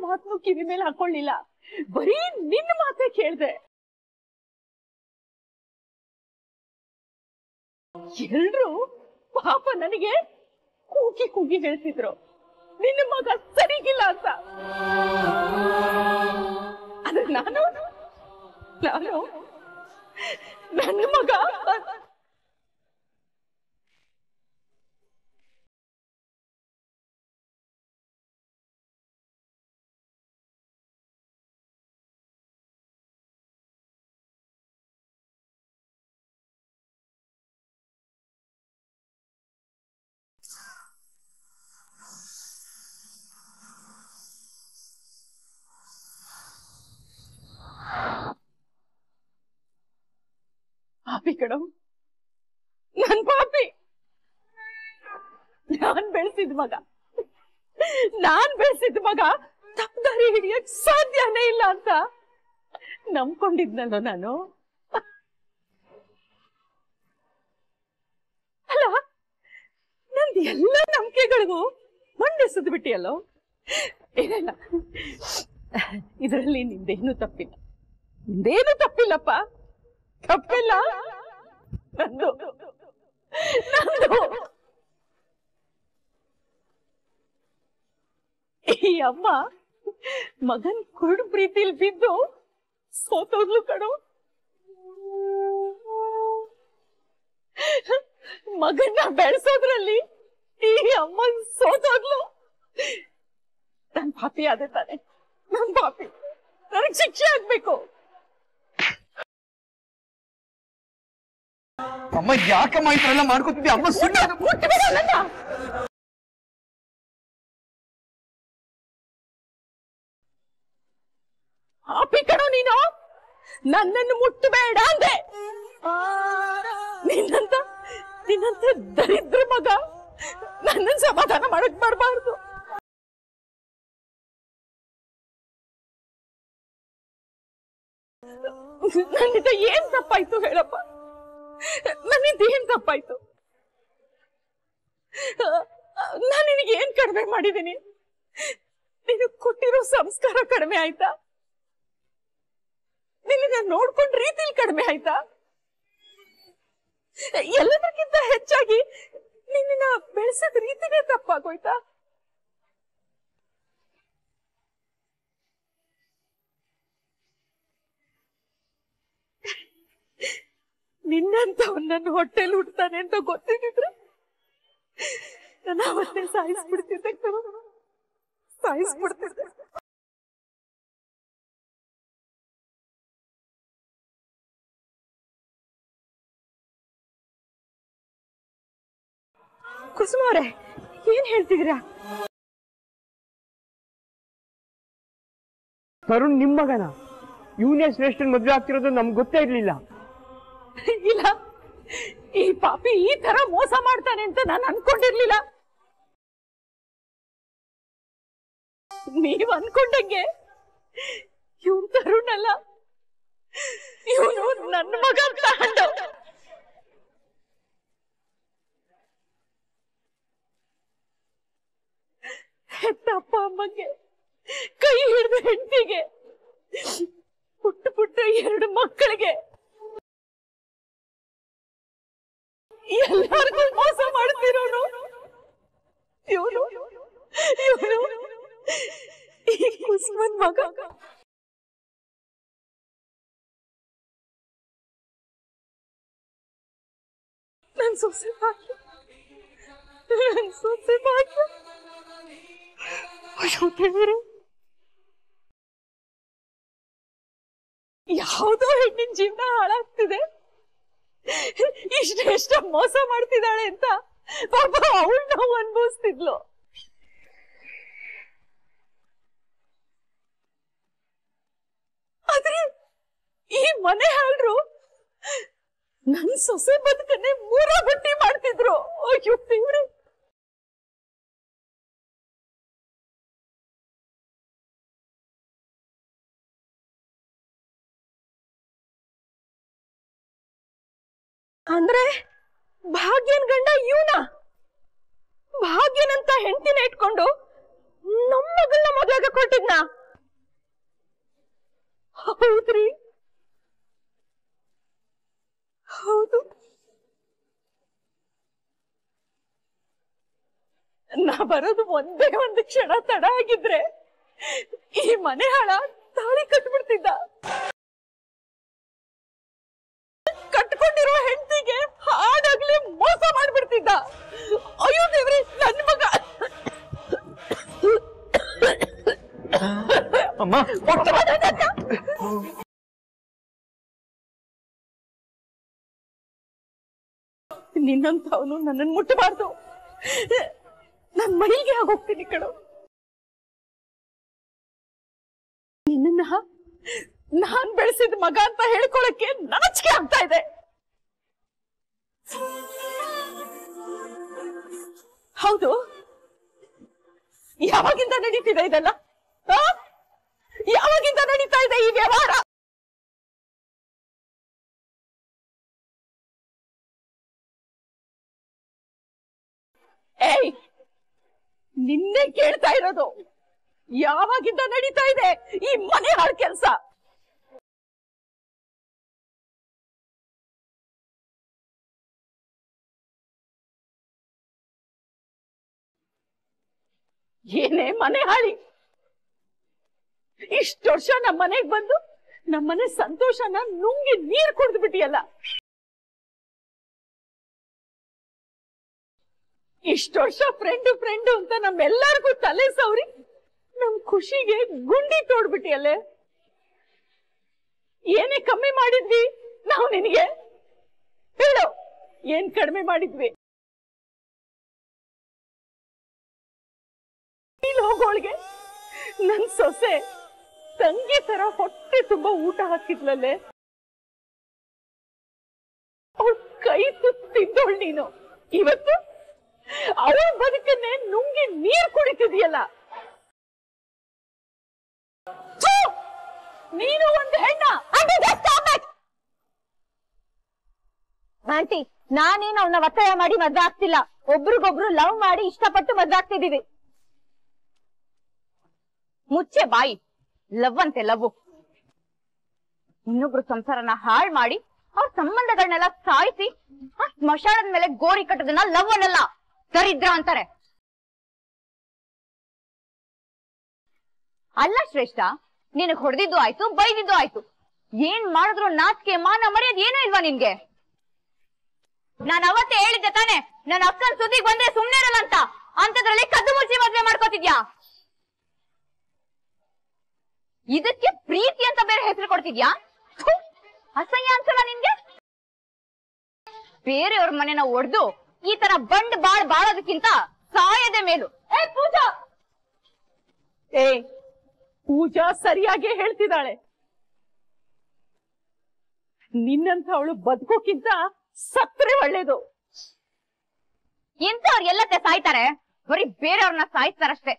ಮಾತನ್ನು ಕಿವಿ ಮೇಲೆ ಹಾಕೊಳ್ಳಿಲ್ಲ ಬರೀ ನಿನ್ನ ಮಾತೇ ಕೇಳ್ದೆ ಎಲ್ರು ಪಾಪ ನನಗೆ ಕೂಗಿ ಕೂಗಿ ಹೇಳ್ತಿದ್ರು ನಿನ್ನ ಮಗ ಸರಿಗಿಲ್ಲ ಅಂತ ಆದ್ರೆ ನಾನು ನಾನು ನನ್ನ ಮಗ ಪಾಪಿ ಕಣೋ ನನ್ ಪಾಪಿ ನಾನ್ ಬೆಳೆಸಿದ ಮಗ ನಾನ್ ಬೆಳೆಸಿದ ಮಗ ತಪ್ಪದಾರಿ ಹಿಡಿಯಕ್ ಸಾಧ್ಯನೇ ಇಲ್ಲ ಅಂತ ನಂಬ್ಕೊಂಡಿದ್ನಲ್ಲೋ ನಾನು ಅಲ್ಲ ನಂದು ಎಲ್ಲ ನಂಬಿಕೆಗಳಿಗೂ ಮಣ್ಣೆಸೆದು ಬಿಟ್ಟಿಯಲ್ಲೋ ಏನಿಲ್ಲ ಇದರಲ್ಲಿ ನಿಂದೇನು ತಪ್ಪಿಲ್ಲ ನಿಂದೇನು ತಪ್ಪಿಲ್ಲಪ್ಪ ತಪ್ಪಿಲ್ಲ ನಂದು ನಂದು ಈ ಅಮ್ಮ ಮಗನ್ ಕುರುಡು ಪ್ರೀತಿಲ್ ಬಿದ್ದು ಸೋತೋದ್ಲು ಕಣೋ ಮಗನ್ನ ಬೆಳೆಸೋದ್ರಲ್ಲಿ ಈ ಅಮ್ಮ ಸೋತೋದ್ಲು ನನ್ ಪಾಪಿ ಆದೆ ತಾನೆ ನನ್ ಪಾಪಿ ನನಗ್ ಶಿಕ್ಷೆ ಆಗ್ಬೇಕು ಅಮ್ಮ ಯಾಕಮ್ಮ ಈ ತರ ಎಲ್ಲ ಮಾಡ್ಕೊತಿದ್ದೆ ಅಮ್ಮ ಸುಳ್ಳು ಮುಟ್ಬೇಡ ನನ್ನ ಪಾಪಿ ಕಣೋ ನೀನು ನನ್ನನ್ನು ಮುಟ್ಟಬೇಡ ಅಂದೆ ನಿನ್ನಂತ ನಿನ್ನಂತ ದರಿದ್ರ ಮಗ ನನ್ನನ್ನು ಸಮಾಧಾನ ಮಾಡಕ್ ಬರಬಾರ್ದು ನನ್ನಿಂದ ಏನ್ ತಪ್ಪಾಯ್ತು ಹೇಳಪ್ಪ ನನ್ನಿಂದ ಏನ್ ತಪ್ಪಾಯ್ತು ನಾನು ನಿನಗೆ ಏನ್ ಕಡಿಮೆ ಮಾಡಿದ್ದೀನಿ ನೀನು ಕೊಟ್ಟಿರೋ ಸಂಸ್ಕಾರ ಕಡಿಮೆ ಆಯ್ತಾ ನಿನ್ನ ನೋಡ್ಕೊಂಡ್ ರೀತಿಲಿ ಕಡಿಮೆ ಆಯ್ತಾ ಎಲ್ಲದಕ್ಕಿಂತ ಹೆಚ್ಚಾಗಿ ನಿನ್ನ ಬೆಳೆಸದ ರೀತಿನೇ ತಪ್ಪಾಗೋಯ್ತಾ ನಿನ್ನಂತವನ್ನ ಹೊಟ್ಟೆಲ್ ಹುಡ್ತಾನೆ ಅಂತ ಗೊತ್ತಿದ್ರೆ ನಾನು ಅವತ್ತೇ ಸಾಯಿಸ್ಬಿಡ್ತಿದ್ದೆ ಕಣೋ. ಸಾಯಿಸ್ಬಿಡ್ತಿದ್ದೆ ಕುಸುಮಾರೆ ಏನ್ ಹೇಳ್ತಿದ್ದೀರಾ ತರುಣ್ ನಿಮ್ ಮಗನ ಇವನೇ ಶ್ರೇಷ್ಠನ್ ಮದ್ವೆ ಆಗ್ತಿರೋದು ನಮ್ಗೆ ಗೊತ್ತೇ ಇರ್ಲಿಲ್ಲ ಇಲ್ಲ ಈ ಪಾಪಿ ಈ ತರ ಮೋಸ ಮಾಡ್ತಾನೆ ಅಂತ ನಾನು ಅನ್ಕೊಂಡಿರ್ಲಿಲ್ಲ ನೀವ್ ಅನ್ಕೊಂಡಂಗೆ ಇವನ್ ತರುಣ್ ಅಲ್ಲ ಇವನು ನನ್ನ ಮಗ ತಾಂಡವ್ ಹೆತ್ತ ಅಪ್ಪ ಅಮ್ಮಗೆ ಕೈ ಹಿಡಿದ ಹೆಂಡತಿಗೆ ಪುಟ್ಟ ಪುಟ್ಟ ಎರಡು ಮಕ್ಕಳಿಗೆ ಎಲ್ಲರಿಗೂ ಮೋಸ ಮಾಡ್ತಿರೋನು ಇವನು ಇವನು ಈ ಕುಸುಮನ್ ಮಗ ನನ್ ಸೊಸೆ ಭಾಗ್ಯ ನನ್ ಸೊಸೆ ಭಾಗ್ಯ ಅಯ್ಯೋ ದೇವರೇ ಯಾವುದೋ ಹೆಣ್ಣಿನ ಜೀವನ ಹಾಳಾಗ್ತಿದೆ ಇಷ್ಟೆಷ್ಟ ಮೋಸ ಮಾಡ್ತಿದ್ದಾಳೆ ಅಂತ ಪಾಪ ಅವಳು ನಾವು ಅನ್ಭವಿಸ್ತಿದ್ಲು ಆದ್ರೆ ಈ ಮನೆ ಹಾಳ್ರು ನನ್ ಸೊಸೆ ಬದುಕನ್ನೇ ಮೂರ ಬಟ್ಟಿ ಮಾಡ್ತಿದ್ರು ಅಯ್ಯೋ ದೇವ್ರೆ ಅಂದ್ರೆ ಭಾಗ್ಯನ್ ಗಂಡ ಇವನ ಭಾಗ್ಯನಂತ ಹೆಂಡತಿನ ಇಟ್ಕೊಂಡು ನಮ್ಮ ಮಗಳನ್ನ ಮದುವೆಗೆ ಕೊಟ್ಟಿದ್ನ ಹೌದ್ರಿ ಹೌದು ನಾ ಬರೋದು ಒಂದೇ ಒಂದು ಕ್ಷಣ ತಡ ಆಗಿದ್ರೆ ಈ ಮನೆ ಹಾಳ ತಾಳಿ ಕಟ್ಬಿಡ್ತಿದ್ದ ಕಟ್ಕೊಂಡಿರೋ ಹೆಂಡತಿಗೆ ಹಾಡಾಗ್ಲಿ ಮೋಸ ಮಾಡ್ಬಿಡ್ತಿದ್ದ ಅಯ್ಯೋ ದೇವ್ರಿ ನನ್ ಮಗ ಅಮ್ಮ ನಿನ್ನಂಥವನು ನನ್ನನ್ನು ಮುಟ್ಟಬಾರ್ದು ನನ್ ಮೈಗೆ ಆಗೋಗ್ತೀನಿ ಕಣೋ ನಿನ್ನ ನಾನ್ ಬೆಳೆಸಿದ ಮಗ ಅಂತ ಹೇಳ್ಕೊಳಕ್ಕೆ ನಾಚಿಕೆ ಆಗ್ತಾ ಇದೆ ಹೌದು ಯಾವಾಗಿಂದ ನಡೀತಿದೆ ಇದೆಲ್ಲ ಆ? ಯಾವಾಗಿಂದ ನಡೀತಾ ಇದೆ ಈ ವ್ಯವಹಾರ ಏಯ್ ನಿನ್ನೆ ಕೇಳ್ತಾ ಇರೋದು ಯಾವಾಗಿಂದ ನಡೀತಾ ಇದೆ ಈ ಮನೆ ಹಾಳು ಕೆಲ್ಸ ಏನೇ ಮನೆ ಹಾಳಿ ಇಷ್ಟು ವರ್ಷ ನಮ್ಮ ಮನೆಗ್ ಬಂದು ನಮ್ಮನೆ ಸಂತೋಷನ ನುಂಗಿ ನೀರ್ ಕುಡಿದು ಬಿಟ್ಟಿಯಲ್ಲ ಇಷ್ಟು ವರ್ಷ ಫ್ರೆಂಡ್ ಫ್ರೆಂಡ್ ಅಂತ ನಮ್ಮೆಲ್ಲರಿಗೂ ತಲೆ ಸೌರಿ ನಮ್ ಖುಷಿಗೆ ಗುಂಡಿ ತೋಡ್ಬಿಟ್ಟಿಯಲ್ಲೇ ಏನೇ ಕಮ್ಮಿ ಮಾಡಿದ್ವಿ ನಾವು ನಿನಗೆ ಹೇಳು ಏನ್ ಕಡಿಮೆ ಮಾಡಿದ್ವಿ ಇಲ್ಲಿ ಹೋಗೋಳ್ಗೆ ನನ್ ಸೊಸೆ ತಂಗಿ ತರ ಹೊಟ್ಟೆ ತುಂಬಾ ಊಟ ಹಾಕಿದ್ಲಲ್ಲೇ ಅವಳ ಕೈ ತುತ್ತಿದ್ದವಳು ನೀನು ಇವತ್ತು ಅವಳ ಬದುಕನ್ನೇ ನುಂಗಿ ನೀರ್ ಕುಡಿತಿದೀಯಲ್ಲ ಛೂ! ನೀನು ಒಂದು ಹೆಣ್ಣ ಆಂಟಿ ನಾನೇನು ಅವನ ಒತ್ತಾಯ ಮಾಡಿ ಮದ್ವೆ ಆಗ್ತಿಲ್ಲ ಒಬ್ರಿಗೊಬ್ರು ಲವ್ ಮಾಡಿ ಇಷ್ಟಪಟ್ಟು ಮದ್ವೆ ಆಗ್ತಿದೀವಿ ಮುಚ್ಚೆ ಬಾಯಿ ಲವ್ ಅಂತೆ ಲವ್ ಇನ್ನೊಬ್ರು ಸಂಸಾರನ ಹಾಳ್ ಮಾಡಿ ಅವ್ರ ಸಂಬಂಧಗಳನ್ನೆಲ್ಲ ಸಾಯಿಸಿ ಆ ಸ್ಮಶಾನದ ಮೇಲೆ ಗೋರಿ ಕಟ್ಟೋದನ್ನ ಲವ್ ಅನ್ನಲ್ಲ ದರಿದ್ರ ಅಂತಾರೆ ಅಲ್ಲ ಶ್ರೇಷ್ಠ ನಿನಗ್ ಹೊಡೆದಿದ್ದು ಆಯ್ತು ಬೈದಿದ್ದು ಆಯ್ತು ಏನ್ ಮಾಡಿದ್ರು ನಾಚಿಕೆ ಮಾನ ಮರ್ಯಾದೆ ಏನೂ ಇಲ್ವಾ ನಿನ್ಗೆ ನಾನ್ ಅವತ್ತೇ ಹೇಳಿದ್ದೆ ತಾನೆ ನನ್ನ ಅಕ್ಕನ ಸುದ್ದಿಗೆ ಬಂದ್ರೆ ಸುಮ್ನೆ ಇರಲ್ಲ ಅಂತ ಅಂತದ್ರಲ್ಲಿ ಕದ್ದು ಮುಚ್ಚಿ ಮದ್ವೆ ಮಾಡ್ಕೋತಿದ್ಯಾ ಇದಕ್ಕೆ ಪ್ರೀತಿ ಅಂತ ಬೇರೆ ಹೆಸರು ಕೊಡ್ತಿದ್ಯಾ ಥು, ಅಸಹ್ಯ ಅನ್ಸಲ್ಲ ನಿನ್ಗೆ ಬೇರೆಯವ್ರ ಮನೆನ ಒಡ್ದು ಈ ತರ ಬಂಡ್ ಬಾಳ್ ಬಾಳೋದಕ್ಕಿಂತ ಸಾಯದೆ ಮೇಲು ಏ ಪೂಜಾ ಏ ಪೂಜಾ ಸರಿಯಾಗಿ ಹೇಳ್ತಿದ್ದಾಳೆ ನಿನ್ನಂತ ಅವಳು ಬದುಕೋಕ್ಕಿಂತ ಸತ್ರೆ ಒಳ್ಳೇದು ಇಂಥವ್ರು ಎಲ್ಲತ್ತೆ ಸಾಯ್ತಾರೆ ಬರೀ ಬೇರೆಯವ್ರನ್ನ ಸಾಯ್ತಾರಷ್ಟೇ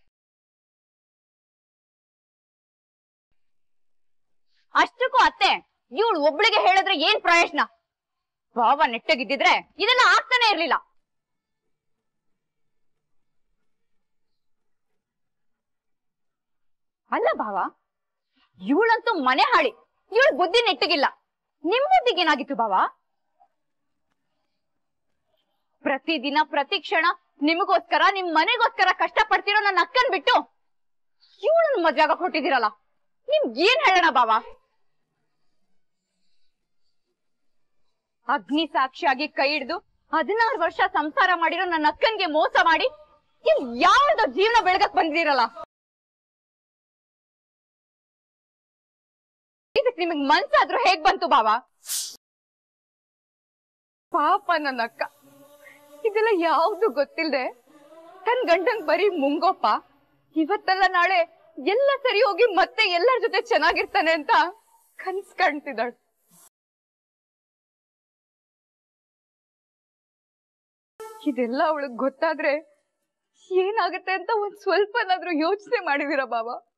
ಅಷ್ಟಕ್ಕೂ ಅತ್ತೆ ಇವಳು ಒಬ್ಳಿಗೆ ಹೇಳಿದ್ರೆ ಏನ್ ಪ್ರಯೋಜನ ಭಾವ ನೆಟ್ಟಗಿದ್ದಿದ್ರೆ ಇದೆಲ್ಲ ಆಗ್ತಾನೆ ಇರ್ಲಿಲ್ಲ ಅಲ್ಲ ಭಾವ ಇವಳಂತೂ ಮನೆ ಹಾಳಿ ಇವಳು ಬುದ್ಧಿ ನೆಟ್ಟಗಿಲ್ಲ ನಿಮ್ ಬುದ್ಧಿಗೇನಾಗಿತ್ತು ಭಾವ ಪ್ರತಿದಿನ ಪ್ರತಿ ಕ್ಷಣ ನಿಮಗೋಸ್ಕರ ನಿಮ್ ಮನೆಗೋಸ್ಕರ ಕಷ್ಟ ಪಡ್ತಿರೋ ನನ್ನ ಅಕ್ಕನ್ ಬಿಟ್ಟು ಇವಳನ್ನ ಮದ್ವೆ ಆಗಕ್ ಹೊಟ್ಟಿದಿರಲ್ಲ ನಿಮ್ಗ್ ಏನ್ ಹೇಳೋಣ ಬಾವ ಅಗ್ನಿ ಸಾಕ್ಷಿಯಾಗಿ ಕೈ ಹಿಡ್ದು ಹದಿನಾರು ವರ್ಷ ಸಂಸಾರ ಮಾಡಿರೋ ನನ್ನ ಅಕ್ಕನ್ಗೆ ಮೋಸ ಮಾಡಿ ಇವ್ ಯಾವ್ದೋ ಜೀವನ ಬೆಳಗಕ್ ಬಂದಿರಲ್ಲ ಇದಕ್ ನಿಮಗ್ ಮನ್ಸಾದ್ರೂ ಹೇಗ್ ಬಂತು ಬಾವ ಪಾಪ ನನ್ನ ಅಕ್ಕ ಇದೆಲ್ಲ ಯಾವ್ದು ಗೊತ್ತಿಲ್ದೆ ತನ್ ಗಂಡಂಗ್ ಬರೀ ಮುಂಗೋಪ ಇವತ್ತಲ್ಲ ನಾಳೆ ಎಲ್ಲ ಸರಿ ಹೋಗಿ ಮತ್ತೆ ಎಲ್ಲರ ಜೊತೆ ಚೆನ್ನಾಗಿರ್ತಾನೆ ಅಂತ ಕನ್ಸ್ ಕಾಣ್ತಿದ್ದಾಳು ಇದೆಲ್ಲ ಅವಳಿಗೆ ಗೊತ್ತಾದ್ರೆ ಏನಾಗುತ್ತೆ ಅಂತ ಒಂದ್ ಸ್ವಲ್ಪನಾದ್ರೂ ಯೋಚನೆ ಮಾಡಿದೀರ ಬಾಬಾ